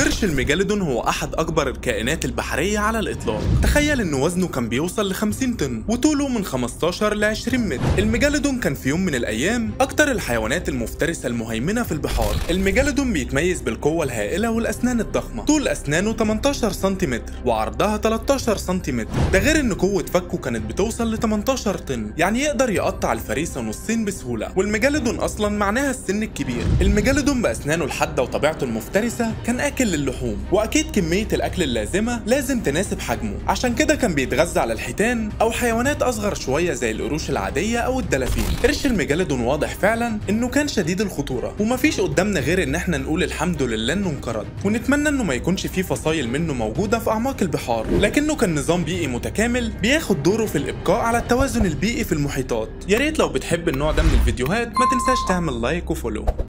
قرش الميجالودون هو أحد أكبر الكائنات البحرية على الإطلاق تخيل إن وزنه كان بيوصل ل 50 طن وطوله من 15 ل 20 متر الميجالودون كان في يوم من الأيام أكتر الحيوانات المفترسة المهيمنة في البحار الميجالودون بيتميز بالقوة الهائلة والأسنان الضخمة طول أسنانه 18 سنتيمتر وعرضها 13 سنتيمتر ده غير إن قوة فكه كانت بتوصل ل 18 طن يعني يقدر يقطع الفريسة نصين بسهولة والميجالودون أصلا معناها السن الكبير الميجالودون بأسنانه الحادة وطبيعته المفترسة كان آكل للحوم وأكيد كمية الأكل اللازمة لازم تناسب حجمه عشان كده كان بيتغذى على الحيتان أو حيوانات أصغر شوية زي القروش العادية أو الدلافين قرش الميجالودون واضح فعلا إنه كان شديد الخطورة ومفيش قدامنا غير إن احنا نقول الحمد لله إنه انقرض ونتمنى إنه ما يكونش فيه فصايل منه موجودة في أعماق البحار لكنه كان نظام بيئي متكامل بياخد دوره في الإبقاء على التوازن البيئي في المحيطات يا ريت لو بتحب النوع ده من الفيديوهات ما تنساش تعمل لايك وفولو